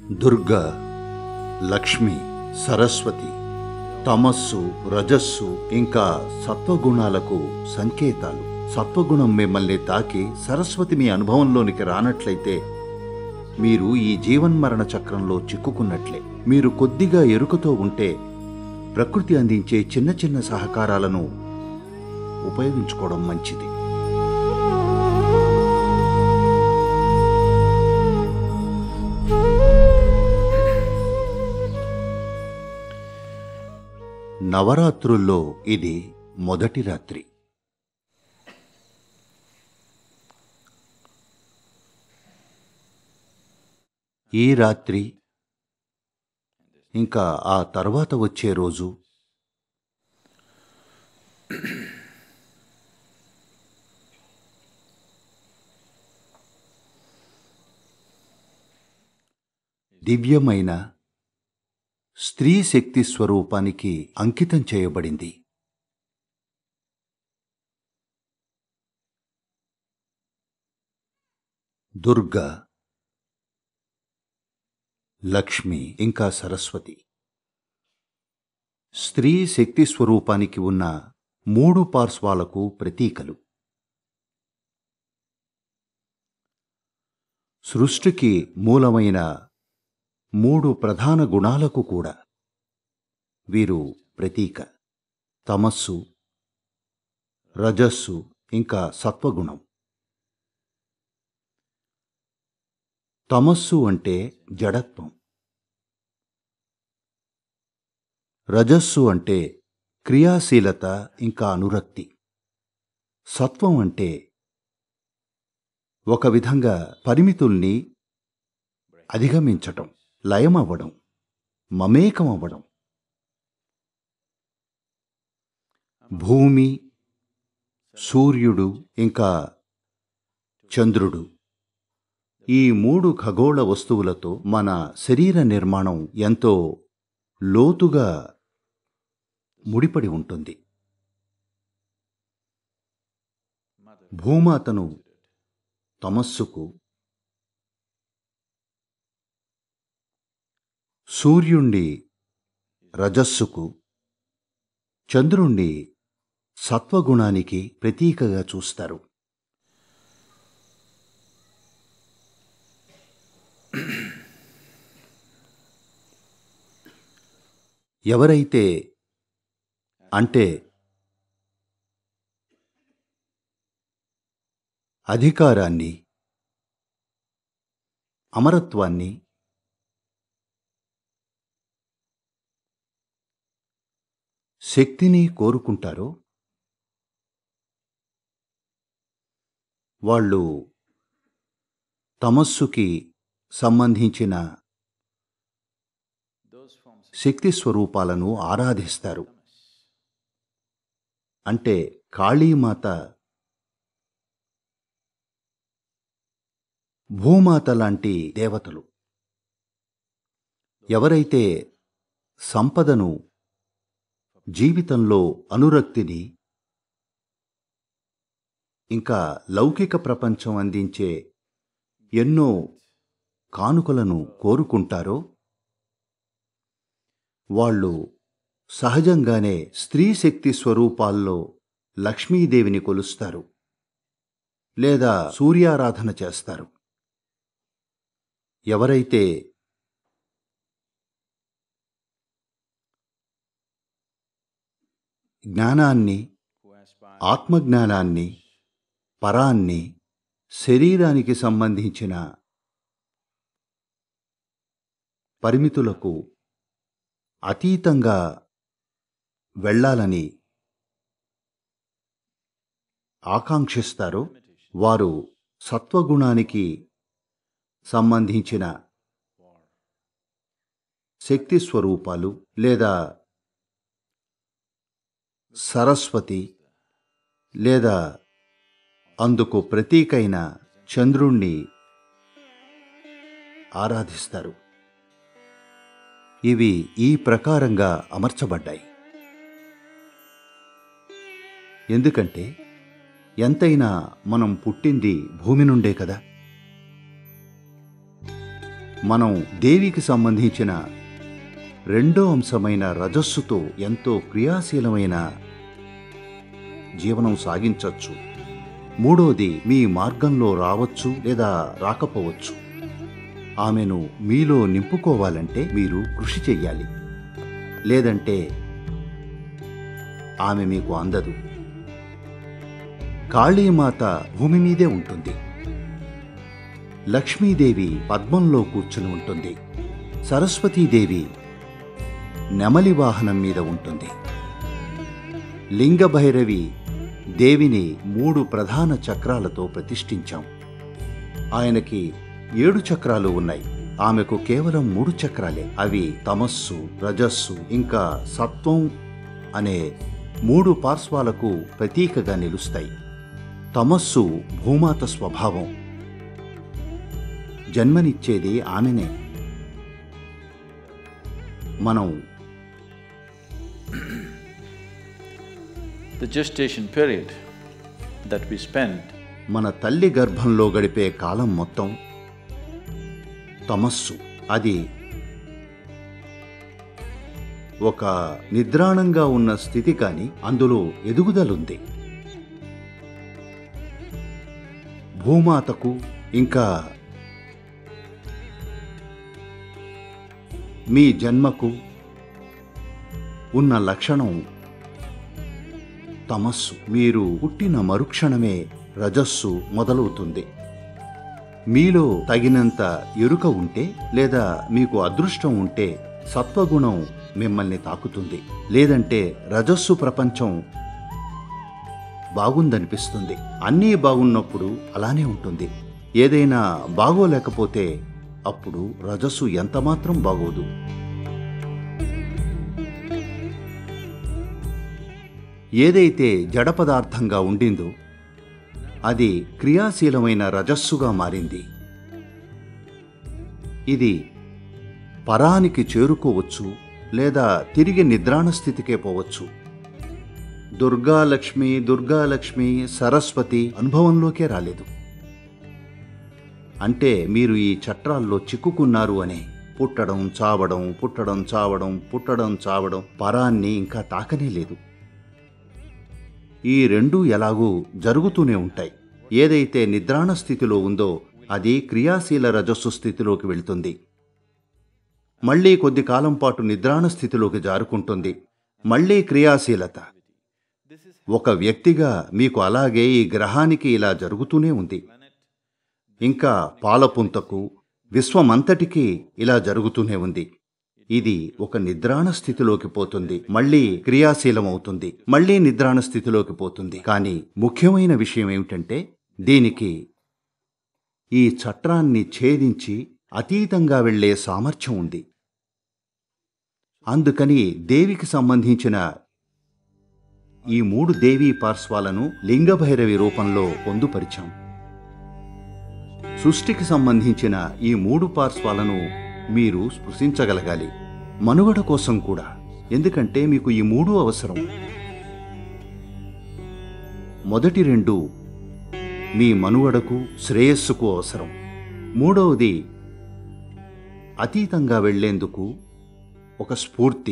దుర్గా లక్ష్మి సరస్వతి తమస్సు రజస్సు ఇంకా సత్వగుణాలకు సంకేతాలు సత్వగుణం మిమ్మల్ని తాకి సరస్వతి మీ అనుభవంలోనికి రానట్లయితే మీరు ఈ జీవన్మరణ చక్రంలో చిక్కుకున్నట్లే మీరు కొద్దిగా ఎరుకతో ఉంటే ప్రకృతి అందించే చిన్న చిన్న సహకారాలను ఉపయోగించుకోవడం మంచిది నవరాత్రుల్లో ఇది మొదటి రాత్రి ఈ రాత్రి ఇంకా ఆ తర్వాత వచ్చే రోజు దివ్యమైన స్త్రీ శక్తి స్వరూపానికి అంకితం చేయబడింది దుర్గా లక్ష్మి ఇంకా సరస్వతి స్త్రీ శక్తి స్వరూపానికి ఉన్న మూడు పార్శ్వాలకు ప్రతీకలు సృష్టికి మూలమైన మూడు ప్రధాన గుణాలకు కూడా వీరు ప్రతీక తమస్సు రజస్సు ఇంకా సత్వగుణం తమస్సు అంటే జడత్వం రజస్సు అంటే క్రియాశీలత ఇంకా అనురక్తి సత్వం అంటే ఒక విధంగా పరిమితుల్ని అధిగమించటం లయమవ్వడం మమేకమవ్వడం భూమి సూర్యుడు ఇంకా చంద్రుడు ఈ మూడు ఖగోళ వస్తువులతో మన శరీర నిర్మాణం ఎంతో లోతుగా ముడిపడి ఉంటుంది భూమాతను తమస్సుకు సూర్యుణ్ణి రజస్సుకు చంద్రుణ్ణి సత్వగుణానికి ప్రతీకగా చూస్తారు ఎవరైతే అంటే అధికారాన్ని అమరత్వాన్ని శక్తిని కోరుకుంటారో వాళ్ళు తమస్సుకి సంబంధించిన శక్తి స్వరూపాలను ఆరాధిస్తారు అంటే కాళీమాత భూమాత లాంటి దేవతలు ఎవరైతే సంపదను జీవితంలో అనురక్తిని ఇంకా లౌకిక ప్రపంచం అందించే ఎన్నో కానుకలను కోరుకుంటారో వాళ్ళు సహజంగానే స్త్రీ శక్తి స్వరూపాల్లో లక్ష్మీదేవిని కొలుస్తారు లేదా సూర్యారాధన చేస్తారు ఎవరైతే జ్ఞానాన్ని ఆత్మజ్ఞానాన్ని పరాన్ని శరీరానికి సంబంధించిన పరిమితులకు అతీతంగా వెళ్ళాలని ఆకాంక్షిస్తారో వారు సత్వగుణానికి సంబంధించిన శక్తి స్వరూపాలు లేదా సరస్వతి లేదా అందుకు ప్రతీకైన చంద్రుణ్ణి ఆరాధిస్తారు ఇవి ఈ ప్రకారంగా అమర్చబడ్డాయి ఎందుకంటే ఎంతైనా మనం పుట్టింది భూమి నుండే కదా మనం దేవికి సంబంధించిన రెండో అంశమైన రజస్సుతో ఎంతో క్రియాశీలమైన జీవనం సాగించవచ్చు మూడోది మీ మార్గంలో రావచ్చు లేదా రాకపోవచ్చు ఆమెను మీలో నింపుకోవాలంటే మీరు కృషి చెయ్యాలి లేదంటే ఆమె మీకు అందదు కాళీమాత భూమి మీదే ఉంటుంది లక్ష్మీదేవి పద్మంలో కూర్చుని ఉంటుంది సరస్వతీదేవి నెమలి వాహనం మీద ఉంటుంది లింగభైరవి దేవిని మూడు ప్రధాన చక్రాలతో ప్రతిష్ఠించాం ఆయనకి ఏడు చక్రాలు ఉన్నాయి ఆమెకు కేవలం మూడు చక్రాలే అవి తమస్సు రజస్సు ఇంకా సత్వం అనే మూడు పార్శ్వాలకు ప్రతీకగా నిలుస్తాయి తమస్సు భూమాత స్వభావం జన్మనిచ్చేది ఆమెనే మనం The gestation period that we spend మన తల్లి గర్భంలో గడిపే కాలం మొత్తం తమస్సు అది ఒక నిద్రాణంగా ఉన్న స్థితి కాని అందులో ఎదుగుదలుంది భూమాతకు ఇంకా మీ జన్మకు ఉన్న లక్షణం తమస్సు మీరు పుట్టిన మరుక్షణమే రజస్సు మొదలవుతుంది మీలో తగినంత ఎరుక ఉంటే లేదా మీకు అదృష్టం ఉంటే సత్వగుణం మిమ్మల్ని తాకుతుంది లేదంటే రజస్సు ప్రపంచం బాగుందనిపిస్తుంది అన్నీ బాగున్నప్పుడు అలానే ఉంటుంది ఏదైనా బాగోలేకపోతే అప్పుడు రజస్సు ఎంతమాత్రం బాగోదు ఏదైతే జడ పదార్థంగా ఉండిందో అది క్రియాశీలమైన రజస్సుగా మారింది ఇది పరానికి చేరుకోవచ్చు లేదా తిరిగి నిద్రాణ స్థితికే పోవచ్చు దుర్గాలక్ష్మి దుర్గాలక్ష్మి సరస్వతి అనుభవంలోకే రాలేదు అంటే మీరు ఈ చట్రాల్లో చిక్కుకున్నారు అనే పుట్టడం చావడం పుట్టడం చావడం పుట్టడం చావడం పరాన్ని ఇంకా తాకనే లేదు ఈ రెండూ ఎలాగూ జరుగుతూనే ఉంటాయి ఏదైతే నిద్రాణ స్థితిలో ఉందో అది క్రియాశీల రజస్సు స్థితిలోకి వెళ్తుంది మళ్ళీ కొద్ది కాలం పాటు నిద్రాణ స్థితిలోకి జారుకుంటుంది మళ్ళీ క్రియాశీలత ఒక వ్యక్తిగా మీకు అలాగే ఈ గ్రహానికి ఇలా జరుగుతూనే ఉంది ఇంకా పాలపుంతకు విశ్వమంతటికీ ఇలా జరుగుతూనే ఉంది ఇది ఒక నిద్రాణ స్థితిలోకి పోతుంది మళ్ళీ క్రియాశీలమవుతుంది మళ్ళీ నిద్రాణ స్థితిలోకి పోతుంది కానీ ముఖ్యమైన విషయం ఏమిటంటే దీనికి ఈ చట్రాన్ని ఛేదించి అతీతంగా వెళ్ళే సామర్థ్యం ఉంది అందుకని దేవికి సంబంధించిన ఈ మూడు దేవీ పార్శ్వాలను లింగభైరవి రూపంలో పొందుపరిచాం సృష్టికి సంబంధించిన ఈ మూడు పార్శ్వాలను మీరు స్పృశించగలగాలి మనుగడ కోసం కూడా ఎందుకంటే మీకు ఈ మూడు అవసరం మొదటి రెండు మీ మనుగడకు శ్రేయస్సుకు అవసరం మూడవది అతీతంగా వెళ్లేందుకు ఒక స్ఫూర్తి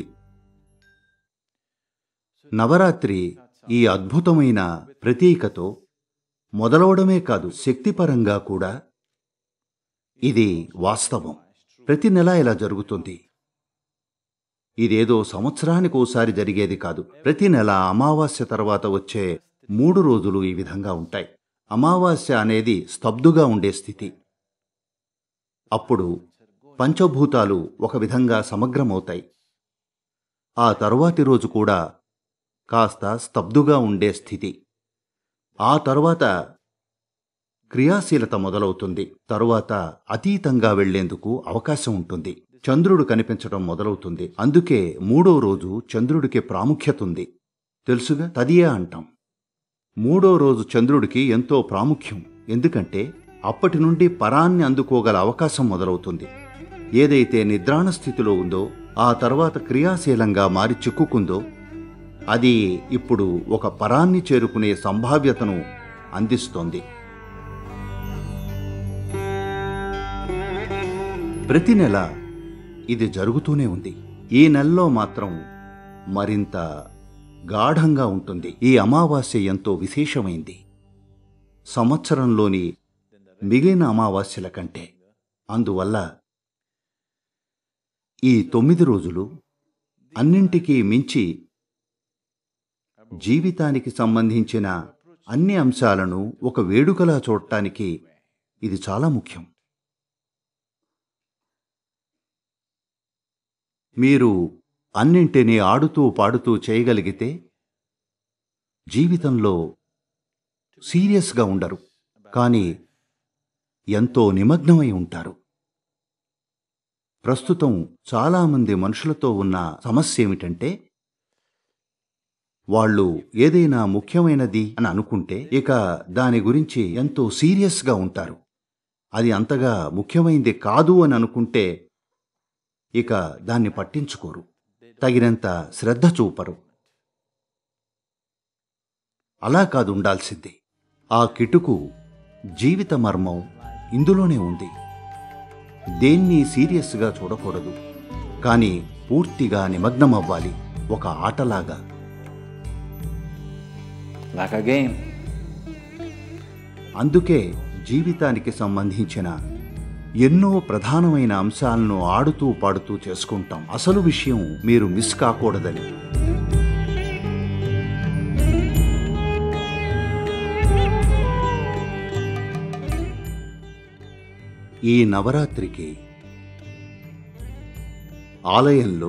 నవరాత్రి ఈ అద్భుతమైన ప్రతీకతో మొదలవడమే కాదు శక్తిపరంగా కూడా ఇది వాస్తవం ప్రతి నెల ఇలా జరుగుతుంది ఇదేదో సంవత్సరానికి ఓసారి జరిగేది కాదు ప్రతి నెల అమావాస్య తర్వాత వచ్చే మూడు రోజులు ఈ విధంగా ఉంటాయి అమావాస్య అనేది స్తబ్దుగా ఉండే స్థితి అప్పుడు పంచభూతాలు ఒక విధంగా సమగ్రమవుతాయి ఆ తరువాతి రోజు కూడా కాస్త స్తబ్దుగా ఉండే స్థితి ఆ తరువాత క్రియాశీలత మొదలవుతుంది తరువాత అతీతంగా వెళ్లేందుకు అవకాశం ఉంటుంది చంద్రుడు కనిపించడం మొదలవుతుంది అందుకే మూడో రోజు చంద్రుడికి ప్రాముఖ్యత ఉంది తెలుసుగా తదియా అంటాం మూడో రోజు చంద్రుడికి ఎంతో ప్రాముఖ్యం ఎందుకంటే అప్పటి నుండి పరాన్ని అందుకోగల అవకాశం మొదలవుతుంది ఏదైతే నిద్రాణ స్థితిలో ఉందో ఆ తర్వాత క్రియాశీలంగా మారి చిక్కుకుందో అది ఇప్పుడు ఒక పరాన్ని చేరుకునే సంభావ్యతను అందిస్తోంది ప్రతి నెల ఇది జరుగుతూనే ఉంది ఈ నెలలో మాత్రం మరింత గాఢంగా ఉంటుంది ఈ అమావాస్య ఎంతో విశేషమైంది సంవత్సరంలోని మిగిలిన అమావాస్యల కంటే అందువల్ల ఈ తొమ్మిది రోజులు అన్నింటికీ మించి జీవితానికి సంబంధించిన అన్ని అంశాలను ఒక వేడుకలా చూడటానికి ఇది చాలా ముఖ్యం మీరు అన్నింటినీ ఆడుతూ పాడుతూ చేయగలిగితే జీవితంలో సీరియస్గా ఉండరు కానీ ఎంతో నిమగ్నమై ఉంటారు ప్రస్తుతం చాలామంది మనుషులతో ఉన్న సమస్య ఏమిటంటే వాళ్ళు ఏదైనా ముఖ్యమైనది అని అనుకుంటే ఇక దాని గురించి ఎంతో సీరియస్గా ఉంటారు అది అంతగా ముఖ్యమైనది కాదు అని అనుకుంటే ఇక దాన్ని పట్టించుకోరు తగినంత శ్రద్ధ చూపరు అలా కాదు ఉండాల్సింది ఆ కిటుకు జీవిత మర్మం ఇందులోనే ఉంది దేన్ని సీరియస్గా చూడకూడదు కానీ పూర్తిగా నిమగ్నమవ్వాలి ఒక ఆటలాగా Like a game. అందుకే జీవితానికి సంబంధించిన ఎన్నో ప్రధానమైన అంశాలను ఆడుతూ పాడుతూ చేసుకుంటాం అసలు విషయం మీరు మిస్ కాకూడదని ఈ నవరాత్రికి ఆలయంలో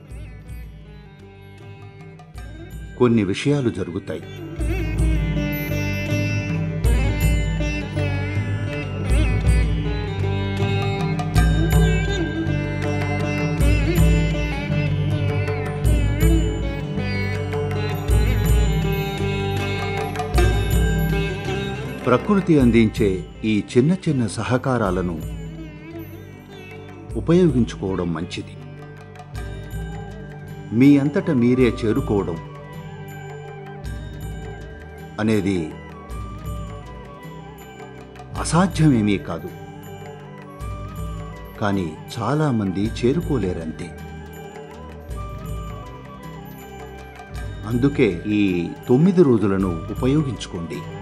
కొన్ని విషయాలు జరుగుతాయి ప్రకృతి అందించే ఈ చిన్న చిన్న సహకారాలను ఉపయోగించుకోవడం మంచిది మీ అంతట మీరే చేరుకోవడం అనేది అసాధ్యమేమీ కాదు కానీ చాలామంది చేరుకోలేరంతే అందుకే ఈ తొమ్మిది రోజులను ఉపయోగించుకోండి